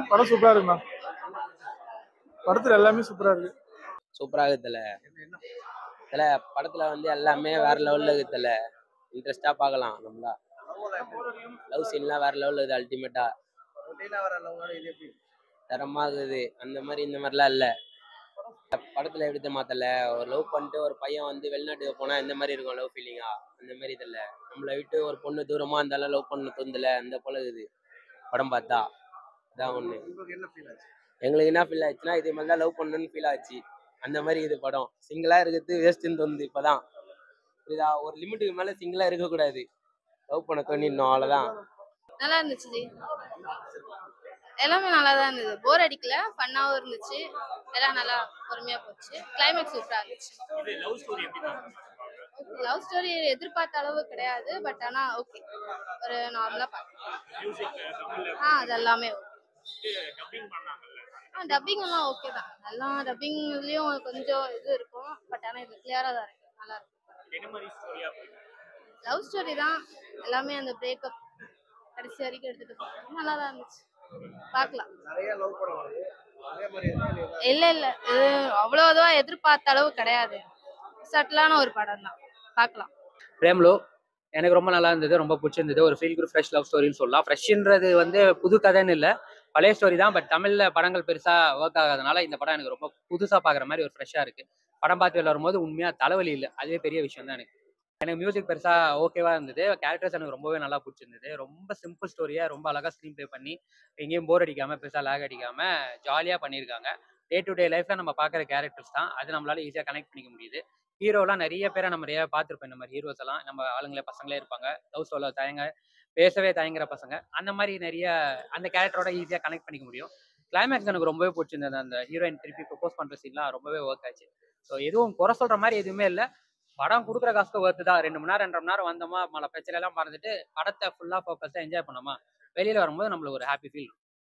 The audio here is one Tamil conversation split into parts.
படம் சூப்பரா இருக்குண்ணா படத்துல எல்லாமே சூப்பரா இருக்கு சூப்பரா இருக்குதுல இதுல படத்துல வந்து எல்லாமே வேற லெவல்ல இருக்குதுல இன்ட்ரெஸ்டா பார்க்கலாம் நம்மளா லவ் சீன்லாம் வேற லெவல்ல இருக்குது அல்டிமேட்டா தரமா இருக்குது அந்த மாதிரி இந்த மாதிரிலாம் இல்ல படத்துல எப்படி மாத்தல ஒரு லவ் பண்ணிட்டு ஒரு பையன் வந்து வெளிநாட்டுக்கு போனா இந்த மாதிரி இருக்கும் லவ் ஃபீலிங்கா அந்த மாதிரி இது இல்ல நம்மளை விட்டு ஒரு பொண்ணு தூரமா இருந்தாலும் லவ் பண்ண தோந்தல அந்த போல இருக்குது படம் பார்த்தா அதான் ஒண்ணு எங்களுக்கு என்ன ஃபீல் ஆச்சுன்னா இதே மாதிரி தான் லவ் பண்ணணும்னு ஃபீல் ஆச்சு அந்த மாதிரி இது படம் சிங்கிளா இருக்கிறது வேஸ்ட்னு தோணுது இப்பதான் புரியுதா ஒரு லிமிட்டுக்கு மேல சிங்கிளா இருக்கக்கூடாது லவ் பண்ண தோணிடணும் அவ்வளவுதான் நல்லா இருந்துச்சு ஜி எல்லாமே நல்லா தான் இருந்தது போர் அடிக்கல ஃபன்னாகவும் இருந்துச்சு எல்லாம் நல்லா பொறுமையா போச்சு கிளைமேக்ஸ் சூப்பரா இருந்துச்சு லவ் ஸ்டோரி எதிர்பார்த்த அளவு கிடையாது பட் ஆனா ஓகே ஒரு நார்மலா பார்க்கலாம் ஆ அது எல்லாமே ஆ டப்பிங் எல்லாம் ஓகே தான் எல்லாம் டப்பிங்லயும் கொஞ்சம் இது இருக்கும் பட் ஆனா இது கிளியரா தான் இருக்கு நல்லா இருக்கு லவ் ஸ்டோரி தான் எல்லாமே அந்த பிரேக்கப் கடைசி வரைக்கும் எடுத்துட்டு போறாங்க நல்லா தான் இருந்துச்சு பார்க்கலாம் இல்ல இல்ல இது அவ்வளோ இதுவா எதிர்பார்த்த அளவு கிடையாது சட்டிலான ஒரு படம் தான் பார்க்கலாம் பிரேம்லோ எனக்கு ரொம்ப நல்லா இருந்தது ரொம்ப பிடிச்சிருந்தது ஒரு ஃபீல் குட் ஃப்ரெஷ் லவ் ஸ்டோரின்னு சொல்லலாம் ஃப்ரெஷ்ன்றது வந்து புது கதைன்னு இல்லை பழைய ஸ்டோரி தான் பட் தமிழ்ல படங்கள் பெருசா ஒர்க் ஆகாதனால இந்த படம் எனக்கு ரொம்ப புதுசா பாக்குற மாதிரி ஒரு ஃப்ரெஷ்ஷா இருக்கு படம் பார்த்து வெளில வரும்போது உண்மையா தலைவலி இல்லை அதுவே பெரிய விஷயம் தான் எனக்கு எனக்கு மியூசிக் பெருசா ஓகேவா இருந்தது கேரக்டர்ஸ் எனக்கு ரொம்பவே நல்லா பிடிச்சிருந்தது ரொம்ப சிம்பிள் ஸ்டோரியா ரொம்ப அழகா ஸ்க்ரீன் ப்ளே பண்ணி எங்கேயும் போர் அடிக்காம பெருசா லேக் அடிக்காம ஜாலியா பண்ணியிருக்காங்க டே டு டே லைஃப்ல நம்ம பார்க்குற கேரக்டர்ஸ் தான் அது நம்மளால ஈஸியாக கனெக்ட் பண்ணிக்க முடியுது ஹீரோலாம் நிறைய பேரை நம்ம நிறைய பார்த்துருப்போம் இந்த மாதிரி ஹீரோஸ் எல்லாம் நம்ம ஆளுங்களே பசங்களே இருப்பாங்க லவ் சொல்ல தயங்க பேசவே தயங்குற பசங்க அந்த மாதிரி நிறைய அந்த கேரக்டரோட ஈஸியாக கனெக்ட் பண்ணிக்க முடியும் கிளைமேக்ஸ் எனக்கு ரொம்பவே பிடிச்சிருந்தது அந்த ஹீரோயின் திருப்பி ப்ரொபோஸ் பண்ணுற சீன்லாம் ரொம்பவே ஒர்க் ஆச்சு ஸோ எதுவும் குறை சொல்கிற மாதிரி எதுவுமே இல்லை படம் கொடுக்குற காசுக்கு ஒர்த்து தான் ரெண்டு மணி நேரம் ரெண்டரை மணி நேரம் வந்தோமா மழை பிரச்சனை எல்லாம் மறந்துட்டு படத்தை ஃபுல்லாக ஃபோக்கஸாக என்ஜாய் பண்ணோமா வெளியில் வரும்போது நம்மளுக்கு ஒரு ஹாப்பி ஃபீல்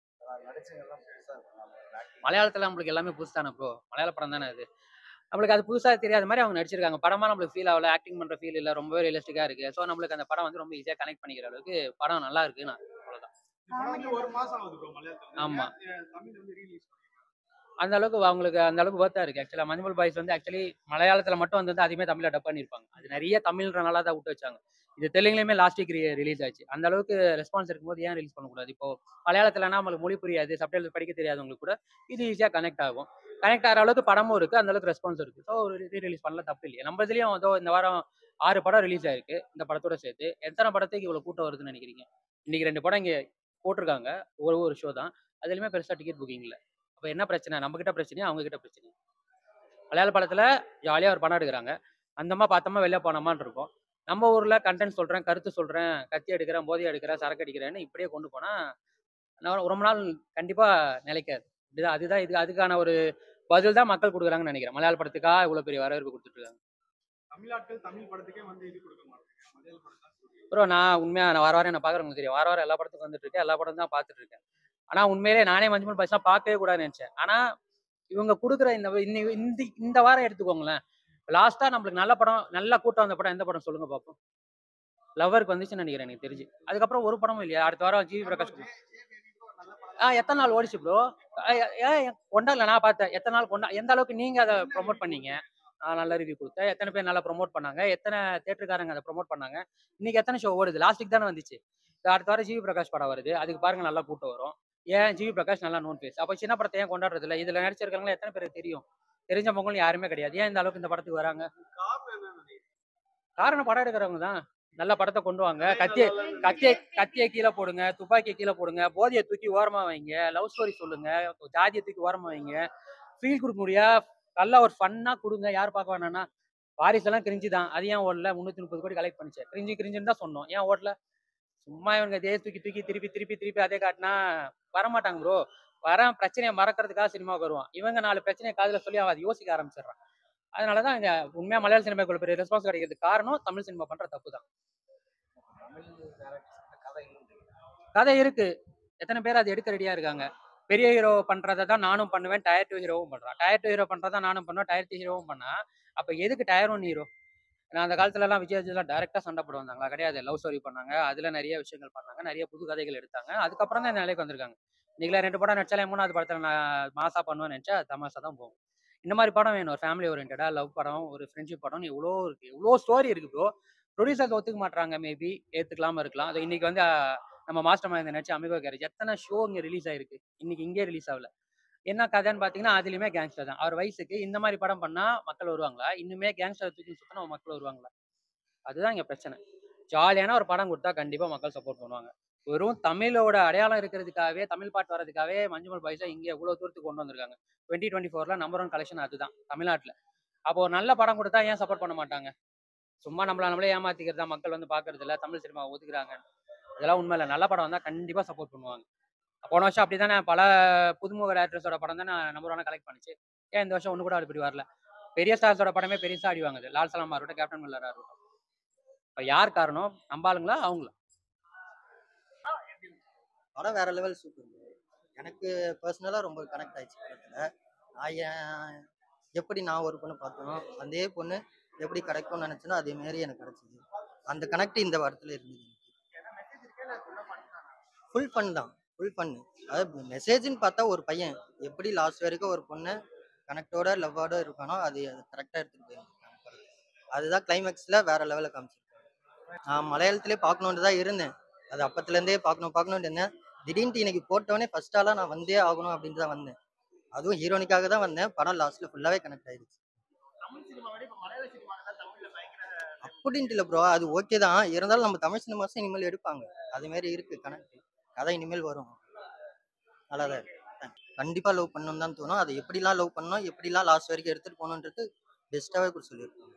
மலையாளத்தில் நம்மளுக்கு எல்லாமே புதுசு தானே ப்ரோ மலையாள படம் தானே அது நம்மளுக்கு அது புதுசாக தெரியாத மாதிரி அவங்க நடிச்சிருக்காங்க படமா நம்மளுக்கு ஃபீல் ஆகல ஆக்டிங் பண்ணுற ஃபீல் இல்லை ரொம்பவே ரியலிஸ்டிக்காக இருக்கு ஸோ நம்மளுக்கு அந்த படம் வந்து ரொம்ப ஈஸியாக கனெக்ட் பண்ணிக்கிற அளவுக்கு படம் நல்லா இருக்கு நான் அவ்வளோதான் ஒரு மாசம் ஆகுது ப்ரோ மலையாளத்துல ஆமா. தமிழ் வந்து ரீலீஸ் அந்த அளவுக்கு அவங்களுக்கு அந்த அளவுக்கு ஒர்த்தா இருக்கு ஆக்சுவலாக மஞ்சுமல் பாய்ஸ் வந்து ஆக்சுவலி மலையாளத்தில் மட்டும் வந்து அதிகமே தமிழில் டப் பண்ணியிருப்பாங்க அது நிறைய தமிழ்ன்றனால தான் விட்டு வச்சாங்க இது தெலுங்குலையுமே லாஸ்ட் வீக் ரிலீஸ் ஆச்சு அந்த அளவுக்கு ரெஸ்பான்ஸ் இருக்கும்போது ஏன் ரிலீஸ் பண்ணக்கூடாது இப்போ மலையாளத்துலனா நம்மளுக்கு மொழி புரியாது சப்டைல் படிக்க தெரியாதவங்களுக்கு கூட இது ஈஸியாக கனெக்ட் ஆகும் கனெக்ட் ஆகிற அளவுக்கு படமும் இருக்கு அந்த அளவுக்கு ரெஸ்பான்ஸ் இருக்கு ஸோ ரீ ரிலீஸ் பண்ணல தப்பு இல்லையா நம்ம இதுலயும் அதோ இந்த வாரம் ஆறு படம் ரிலீஸ் ஆயிருக்கு இந்த படத்தோட சேர்த்து எத்தனை படத்துக்கு இவ்வளவு கூட்டம் வருதுன்னு நினைக்கிறீங்க இன்னைக்கு ரெண்டு படம் இங்க போட்டிருக்காங்க ஒரு ஒரு ஷோ தான் அதுலயுமே பெருசா டிக்கெட் புக்கிங் இல்லை அப்போ என்ன பிரச்சனை நம்ம கிட்ட பிரச்சனையா அவங்க கிட்ட பிரச்சனை மலையாள படத்துல ஜாலியா ஒரு படம் எடுக்கிறாங்க அந்தமா பார்த்தோமா வெளில போனோமான்னு இருக்கும் நம்ம ஊர்ல கண்டென்ட் சொல்றேன் கருத்து சொல்றேன் கத்தி எடுக்கிறேன் போதை எடுக்கிறேன் சரக்கு அடிக்கிறேன்னு இப்படியே கொண்டு போனா நான் ரொம்ப நாள் கண்டிப்பா நிலைக்காது இதுதான் அதுதான் இது அதுக்கான ஒரு பதில் தான் மக்கள் கொடுக்குறாங்கன்னு நினைக்கிறேன் மலையாள படத்துக்கா இவ்வளவு பெரிய வரவேற்பு கொடுத்துட்டு இருக்காங்க தமிழ்நாட்கள் தமிழ் படத்துக்கே வந்து இது கொடுக்க மாட்டாங்க மலையாள படம் தான் கொடுக்குறாங்க. ப்ரோ நான் உண்மையா நான் வார வாரம் என்ன பாக்குறவங்களுக்கு தெரியும் வார வாரம் எல்லா படத்துக்கும் வந்துட்டு இருக்கேன் எல்லா படம் தான் பார்த்துட்டு இருக்கேன் ஆனா உண்மையிலே நானே மஞ்சுமல் பாய்ஸ்லாம் பார்க்கவே கூடாதுன்னு நினைச்சேன் ஆனா இவங்க கொடுக்குற இந்த இன்னி- இந்த இந்த வாரம் எடுத்துக்கோங்களேன் லாஸ்டா நம்மளுக்கு நல்ல படம் நல்ல கூட்டம் வந்த படம் எந்த படம் சொல்லுங்க பார்ப்போம் லவருக்கு வந்துச்சுன்னு நினைக்கிறேன் எனக்கு தெரிஞ்சு அதுக்கப்புறம் ஒரு படமும் இல்லையா அடுத்த வாரம் ஜிவி பிரகாஷ் குமார். ஆ எத்தனை நாள் ஓடிச்சு ப்ரோ ஏன் கொண்டாடல நான் பார்த்தேன் எத்தனை நாள் கொண்டா எந்த அளவுக்கு நீங்க அதை ப்ரொமோட் பண்ணீங்க நான் நல்ல ரிவ்யூ கொடுத்தேன் எத்தனை பேர் நல்லா ப்ரொமோட் பண்ணாங்க எத்தனை தேட்டருக்காரங்க அதை ப்ரொமோட் பண்ணாங்க இன்னைக்கு எத்தனை ஷோ ஓடுது லாஸ்ட் வீக் தானே வந்துச்சு இது அடுத்த வாரம் ஜிவி பிரகாஷ் படம் வருது அதுக்கு பாருங்க நல்லா கூட்டம் வரும் ஏன் ஜிவி பிரகாஷ் நல்லா நோன் ஃபேஸ் அப்போ சின்ன படத்தை ஏன் கொண்டாடுறது இல்லை இதுல நடிச்சிருக்கவங்க எத்தனை பேருக்கு தெரியும் தெரிஞ்ச பொங்கல் யாருமே கிடையாது ஏன் இந்த அளவுக்கு இந்த படத்துக்கு வராங்க காரணம் படம் எடுக்கிறவங்க தான் நல்ல படத்தை கொண்டு வாங்க கத்திய கத்திய கத்திய கீழே போடுங்க துப்பாக்கியை கீழே போடுங்க போதையை தூக்கி ஓரமா வைங்க லவ் ஸ்டோரி சொல்லுங்க ஜாதியை தூக்கி ஓரமா வைங்க ஃபீல் கொடுக்க முடியா நல்லா ஒரு ஃபன்னா கொடுங்க யார் பார்க்க வேணாம்னா வாரிசு எல்லாம் கிரிஞ்சு தான் அது ஏன் ஓடல முந்நூற்றி முப்பது கோடி கலெக்ட் பண்ணுச்சு கிரிஞ்சு கிரிஞ்சுன்னு தான் சொன்னோம் ஏன் ஓடல சும்மா இவங்க அதே தூக்கி தூக்கி திருப்பி திருப்பி திருப்பி அதே காட்டினா வரமாட்டாங்க ப்ரோ வர பிரச்சனையை மறக்கிறதுக்காக சினிமாவுக்கு வருவான் இவங்க நாலு பிரச்சனையை காதுல சொல்லி அவன் அதை யோசிக்க ஆரம்பிச்சிடுறான் அதனால தான் இங்க உண்மையா மலையாள சினிமாக்குள்ள பெரிய ரெஸ்பான்ஸ் கிடைக்கிறதுக்கு காரணம் தமிழ் சினிமா பண்ற தப்பு தான் கதை இருக்கு எத்தனை பேர் அது எடுக்க ரெடியா இருக்காங்க பெரிய ஹீரோ பண்றதை தான் நானும் பண்ணுவேன் டயர் டூ ஹீரோவும் பண்றான் டயர் டூ ஹீரோ பண்றதா நானும் பண்ணுவேன் டயர் டூ ஹீரோவும் பண்ணா அப்ப எதுக்கு டயர் ஒன் ஹீரோ நான் அந்த காலத்துல எல்லாம் விஜய் எல்லாம் டேரக்டா சண்டை போட வந்தாங்களா கிடையாது லவ் ஸ்டோரி பண்ணாங்க அதுல நிறைய விஷயங்கள் பண்ணாங்க நிறைய புது கதைகள் எடுத்தாங்க அதுக்கப்புறம் தான் இந்த நிலைக்கு வந்திருக்காங்க இன்னைக்குலாம் ரெண்டு படம் நடிச்சாலே மூணாவது படத்தில் நான் மாசா பண்ணுவேன்னு நினச்சா தமாசா தான் போகும் இந்த மாதிரி படம் வேணும் ஒரு ஃபேமிலி ஓரியன்டாக லவ் படம் ஒரு ஃப்ரெண்ட்ஷிப் படம்னு இவ்வளோ இருக்குது இவ்வளோ ஸ்டோரி இருக்குது ப்ரோ ப்ரொடியூசர்ஸ் ஒத்துக்க மாட்றாங்க மேபி ஏற்றுக்கலாம இருக்கலாம் அது இன்னைக்கு வந்து ஆஹ், நம்ம மாஸ்டர் மைண்ட் நினச்சி அமிகோ கேரேஜ் எத்தனை ஷோ இங்கே ரிலீஸ் ஆயிருக்கு இன்னைக்கு இங்கே ரிலீஸ் ஆகல என்ன கதைன்னு பார்த்தீங்கன்னா அதுலேயுமே கேங்ஸ்டர் தான் அவர் வயசுக்கு இந்த மாதிரி படம் பண்ணால் மக்கள் வருவாங்களா இன்னுமே கேங்ஸ்டர் தூக்கி சுற்றினா மக்கள் வருவாங்களா அதுதான் இங்கே பிரச்சனை ஜாலியான ஒரு படம் கொடுத்தா கண்டிப்பாக மக்கள் சப்போர்ட் பண்ணுவாங்க வெறும் தமிழோட அடையாளம் இருக்கிறதுக்காகவே தமிழ் பாட்டு வர்றதுக்காகவே மஞ்சுமல் பாய்ஸா இங்கே எவ்வளோ தூரத்துக்கு கொண்டு வந்திருக்காங்க டுவெண்ட்டி டுவெண்ட்டி ஃபோரில் நம்பர் ஒன் கலெக்ஷன் அதுதான் தமிழ்நாட்டில் அப்போ ஒரு நல்ல படம் கொடுத்தா ஏன் சப்போர்ட் பண்ண மாட்டாங்க சும்மா நம்மள நம்மளே ஏமாத்திக்கிறதா மக்கள் வந்து பார்க்கறது இல்ல தமிழ் சினிமா ஒதுக்குறாங்க இதெல்லாம் உண்மை இல்லை நல்ல படம் வந்தால் கண்டிப்பாக சப்போர்ட் பண்ணுவாங்க போன வருஷம் அப்படி தானே பல புதுமுக டேரக்டர்ஸோட படம் தானே நம்பர் ஒன்னாக கலெக்ட் பண்ணிச்சு ஏன் இந்த வருஷம் ஒன்று கூட அப்படி வரல பெரிய ஸ்டார்ஸோட படமே பெருசாக அடி வாங்குது லால் சலாமா இருக்கட்டும் கேப்டன் மில்லரா இருக்கட்டும் இப்போ யார் காரணம் நம்ம ஆளுங்களா அவங்களா படம் வேற லெவல் சூப்பர் எனக்கு பர்சனலாக ரொம்ப கனெக்ட் ஆயிடுச்சு படத்தில் நான் என் எப்படி நான் ஒரு பொண்ணு பார்த்தனோ அதே பொண்ணு எப்படி கிடைக்கும்னு நினச்சனோ அதே மாதிரி எனக்கு கிடைச்சிது அந்த கனெக்ட் இந்த படத்தில் இருந்தது ஃபுல் ஃபன் தான் ஃபுல் ஃபன் அதாவது மெசேஜ்னு பார்த்தா ஒரு பையன் எப்படி லாஸ்ட் வரைக்கும் ஒரு பொண்ணு கனெக்டோட லவ்வோட இருக்கானோ அது கரெக்டாக எடுத்துகிட்டு போயிருக்காங்க படத்தை. அதுதான் கிளைமேக்ஸில் வேற லெவலில் காமிச்சிருக்காங்க நான் மலையாளத்திலே பார்க்கணுன்ட்டு தான் இருந்தேன் அது அப்பத்துலேருந்தே பார்க்கணும் பார்க்கணுன்ட்டு இருந்தேன் திடீர்னு இன்னைக்கு போட்டோடனே ஃபர்ஸ்ட் ஆளாக நான் வந்தே ஆகணும் அப்படின்ட்டு தான் வந்தேன் அதுவும் ஹீரோனிக்காக தான் வந்தேன் படம் லாஸ்ட்ல ஃபுல்லாவே கனெக்ட் ஆயிடுச்சு தமிழ் சினிமா விட இப்ப மலையாள சினிமா தான் தமிழ்ல பயங்கர அப்படின்ட்டு இல்லை ப்ரோ அது ஓகே தான் இருந்தாலும் நம்ம தமிழ் சினிமாஸும் இனிமேல் எடுப்பாங்க அது மாதிரி இருக்கு கனெக்ட் கதை இனிமேல் வரும் நல்லா தான் இருக்கு கண்டிப்பா லவ் பண்ணணும் தான் தோணும் அதை எப்படிலாம் லவ் பண்ணணும் எப்படிலாம் லாஸ்ட் வரைக்கும் எடுத்துட்டு போகணுன்றது பெஸ்ட்டாகவே கூட சொல்லியிருக்காங்க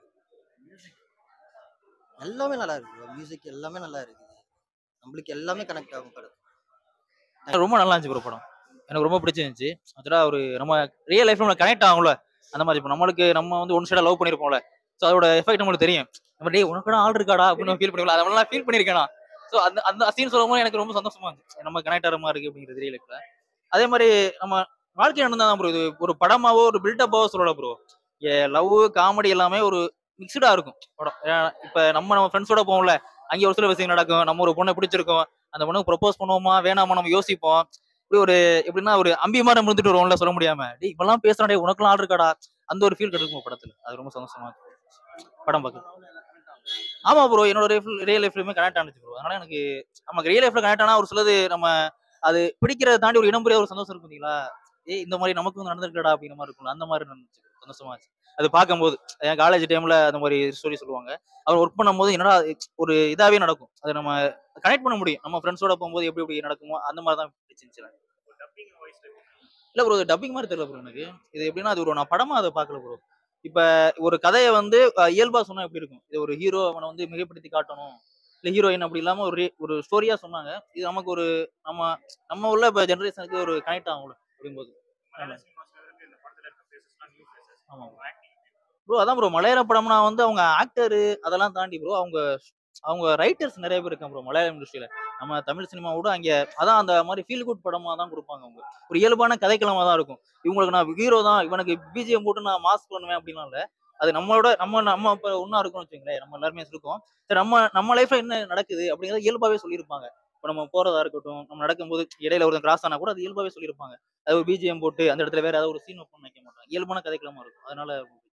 எல்லாமே நல்லா இருக்கு மியூசிக் எல்லாமே நல்லா இருக்குது நம்மளுக்கு எல்லாமே கனெக்ட் ஆகும் படம் எனக்கு ரொம்ப நல்லா இருந்துச்சு ப்ரோ படம் எனக்கு ரொம்ப பிடிச்சிருந்துச்சு ஆக்சுவலாக ஒரு நம்ம ரியல் லைஃப்ல நம்ம கனெக்ட் ஆகும்ல அந்த மாதிரி இப்போ நம்மளுக்கு நம்ம வந்து ஒன் சைடாக லவ் பண்ணியிருப்போம்ல ஸோ அதோட எஃபெக்ட் நம்மளுக்கு தெரியும் நம்ம டே உனக்கு ஆள் இருக்காடா அப்படின்னு ஃபீல் பண்ணிக்கலாம் அதெல்லாம் ஃபீல் பண்ணியிருக்கேன் நான் ஸோ அந்த அந்த சீன் சொல்லும்போது எனக்கு ரொம்ப சந்தோஷமா இருந்துச்சு நம்ம கனெக்ட் ஆகிற மாதிரி இருக்கு அப்படிங்கிறது ரியல் லைஃப்ல அதே மாதிரி நம்ம வாழ்க்கை நடந்தா தான் ப்ரோ இது ஒரு படமாவோ ஒரு பில்டப்பாவோ சொல்லல ப்ரோ லவ் காமெடி எல்லாமே ஒரு மிக்சடா இருக்கும் படம் ஏன்னா, இப்ப நம்ம நம்ம ஃப்ரெண்ட்ஸோட போவோம்ல அங்கே ஒரு சில விஷயம் நடக்கும் நம்ம ஒரு பொண்ணை பிடிச்சிருக்கோம் அந்த பொண்ணுக்கு ப்ரொபோஸ் பண்ணுவோமா வேணாமா நம்ம யோசிப்போம் இப்படி ஒரு எப்படின்னா ஒரு அம்பி மாதிரி முடிஞ்சிட்டு வருவோம்ல சொல்ல முடியாம டேய் இப்பெல்லாம் பேசுறான் டேய் உனக்குலாம் ஆள் இருக்காடா அந்த ஒரு ஃபீல் கிடைக்கும் படத்துல அது ரொம்ப சந்தோஷமா இருக்கு படம் பார்க்க ஆமா ப்ரோ என்னோட லைஃப் ரியல் லைஃப்லயுமே கனெக்ட் ஆனிச்சு ப்ரோ அதனால எனக்கு நமக்கு ரியல் லைஃப்ல கனெக்ட் ஆனா ஒரு சிலது நம்ம அது பிடிக்கிறத தாண்டி ஒரு இனம் புரியாத ஒரு சந்தோஷம் இருக்கும் பாத்தீங்களா ஏய் இந்த மாதிரி நமக்கும் வந்து நடந்திருக்கடா அப்படிங்கிற மாதிரி இருக்கும்ல அந்த மாதிரி நடந்துச்சு சந்தோஷமா இருந்துச்சு அது பார்க்கும்போது என் காலேஜ் டைம்ல அந்த மாதிரி ஸ்டோரி சொல்லுவாங்க அவர் ஒர்க் பண்ணும்போது என்னடா ஒரு இதாவே நடக்கும் அதை நம்ம கனெக்ட் பண்ண முடியும் நம்ம ஃப்ரெண்ட்ஸோட போகும்போது எப்படி எப்படி நடக்குமோ அந்த மாதிரி தான் பிடிச்சிருந்துச்சு எனக்கு. இல்ல ப்ரோ டப்பிங் மாதிரி தெரியல ப்ரோ எனக்கு இது எப்படின்னா அது ஒரு நான் படமா அதை பார்க்கல ப்ரோ இப்ப ஒரு கதையை வந்து அஹ், இயல்பா சொன்னா எப்படி இருக்கும் இது ஒரு ஹீரோ அவனை வந்து மிகைப்படுத்தி காட்டணும் இல்ல ஹீரோயின் அப்படி இல்லாம ஒரு re- ஒரு ஸ்டோரியா சொன்னாங்க இது நமக்கு ஒரு நம்ம நம்ம உள்ள இப்ப ஜெனரேஷனுக்கு ஒரு கனெக்ட் ஆகும்ல அப்படிங்கும்போது மலையாள சினிமாஸ்ல இருக்கு இந்த படத்துல இருக்க ஃபேஸஸ்லாம் நியூ ஃபேஸஸ் ஆமா ஆக்டிங் ப்ரோ அதான் ப்ரோ மலையாள படம்னா வந்து அவங்க ஆக்டர் அதெல்லாம் தாண்டி ப்ரோ அவங்க அவங்க ரைட்டர்ஸ் நிறைய பேர் இருக்காங்க ப்ரோ மலையாள இண்டஸ்ட்ரியில நம்ம தமிழ் சினிமாவோட அங்க அதான் அந்த மாதிரி ஃபீல் குட் படமா தான் கொடுப்பாங்க அவங்க ஒரு இயல்பான கதைக்களமா தான் இருக்கும் இவங்களுக்கு நான் ஹீரோ தான் இவனுக்கு பிஜிஎம் போட்டு நான் மாஸ் பண்ணுவேன் அப்படின்லாம் இல்ல அது நம்மளோட நம்ம நம்ம இப்ப ஒன்னா இருக்கோம்னு வச்சுங்களேன் நம்ம எல்லாருமே இருக்கோம் சரி நம்ம நம்ம லைஃப்ல என்ன நடக்குது அப்படிங்கறத இயல்பாவே சொல்லியிருப்பாங்க இப்போ நம்ம போறதா இருக்கட்டும் நம்ம நடக்கும்போது இடையில ஒருத்தன் கிராஸ் ஆனா கூட அது இயல்பாவே சொல்லியிருப்பாங்க அது ஒரு பிஜிஎம் போட்டு அந்த இடத்துல வேற ஏதாவது ஒரு சீன் ஓப்பன் வைக்க மாட்டாங்க இயல்பான கதைக்களமா இருக்கும் அதனால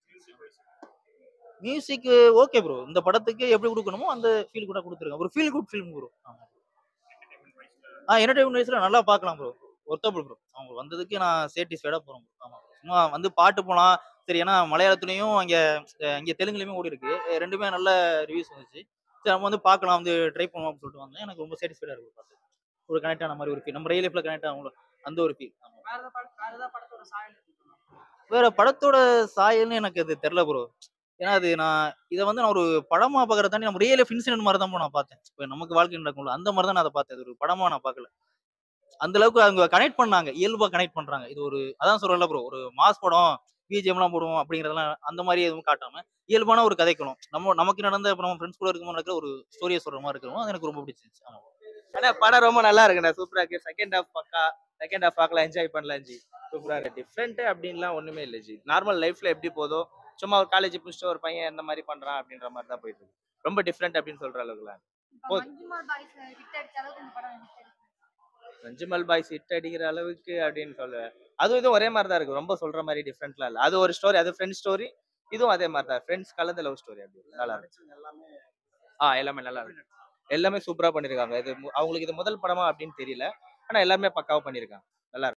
மியூசிக் ஓகே ப்ரோ இந்த படத்துக்கு எப்படி கொடுக்கணுமோ அந்த ஃபீல் கூட கொடுத்துருக்காங்க ஒரு ஃபீல் குட் ஃபிலிம் ப்ரோ ஆ என்டர்டைன்மெண்ட் வைஸ்ல நல்லா பார்க்கலாம் ப்ரோ ஒர்த்தபிள் ப்ரோ அவங்க வந்ததுக்கு நான் சேட்டிஸ்ஃபைடா போறோம் bro. ஆமா சும்மா வந்து பாட்டு போலாம் சரி ஏன்னா மலையாளத்துலயும் அங்க அஹ் இங்க தெலுங்குலயுமே ஓடி இருக்கு அஹ் ரெண்டுமே நல்ல ரிவ்யூஸ் வந்துச்சு சரி நம்ம வந்து பார்க்கலாம் வந்து ட்ரை பண்ணுவோம் அப்படின்னு சொல்லிட்டு வந்தேன் எனக்கு ரொம்ப சாட்டிஸ்ஃபைடா இருக்கு பார்த்து ஒரு கனெக்ட் ஆன மாதிரி ஒரு ஃபீல் நம்ம ரியல் லைஃப்ல கனெக்ட் ஆகும்ல அந்த ஒரு ஃபீல் வேற படத்தோட சாயல்னு எனக்கு அது தெரியல ப்ரோ ஏன்னா அது நான் இதை வந்து நான் ஒரு படமா பார்க்கறத தாண்டி நம்ம ரியல் லைஃப் இன்சிடென்ட் மாதிரி தான் bro நான் பார்த்தேன் இப்போ நமக்கு வாழ்க்கை நடக்கும்ல அந்த மாதிரி தான் நான் அதை பார்த்தேன் இது ஒரு படமா நான் பார்க்கல அந்த அளவுக்கு அவங்க கனெக்ட் பண்ணாங்க இயல்பா கனெக்ட் பண்றாங்க இது ஒரு அதான் சொல்றல ப்ரோ ஒரு மாஸ் படம் பிஜிஎம் எல்லாம் போடுவோம் அப்படிங்கறதெல்லாம் அந்த மாதிரி எதுவும் காட்டாம இயல்பான ஒரு கதைக்கணும் நம்ம நமக்கு நடந்த இப்போ நம்ம ஃப்ரெண்ட்ஸ் கூட இருக்கும்போது நடக்கிற ஒரு ஸ்டோரியை சொல்ற மாதிரி இருக்கணும் அது எனக்கு ரொம்ப பிடிச்சிருந்துச்சு ஆமா ஆனா படம் ரொம்ப நல்லா இருக்குண்ணா சூப்பரா இருக்கு செகண்ட் ஹாஃப் பக்கா செகண்ட் ஹாஃப் பார்க்கலாம் என்ஜாய் பண்ணலாம் ஜி சூப்பரா இருக்கு டிஃப்ரெண்ட் அப்படின்லாம் ஒண்ணுமே இல்லை ஜி நார்மல் லைஃப்ல எப்படி போதோ சும்மா ஒரு காலேஜ் முடிச்சுட்டு ஒரு பையன் இந்த மாதிரி பண்றான் அப்படின்ற மாதிரி தான் போயிட்டு இருக்கு ரொம்ப டிஃப்ரெண்ட் அப்படின்னு சொல்ற அளவுக்குலாம் இப்போ மஞ்சுமால் பாய்ஸ் ஹிட் அடிச்ச அளவுக்கு இந்த படம் hit அடிக்கும் மஞ்சுமல் பாய்ஸ் ஹிட் அடிக்கிற அளவுக்கு அப்படின்னு சொல்லுவேன் அதுவும் இதுவும் ஒரே மாதிரி தான் இருக்கு ரொம்ப சொல்ற மாதிரி டிஃப்ரெண்ட்லாம் இல்லை அது ஒரு ஸ்டோரி அது ஃப்ரெண்ட் ஸ்டோரி இதுவும் அதே மாதிரி தான் ஃப்ரெண்ட்ஸ் கலந்த லவ் ஸ்டோரி அப்படி நல்லா இருக்கு எல்லாமே ஆ எல்லாமே நல்லா இருக்கு எல்லாமே சூப்பரா பண்ணிருக்காங்க இது மு- அவங்களுக்கு இது முதல் படமா அப்படின்னு தெரியல ஆனா எல்லாமே பக்காவா பண்ணிருக்காங்க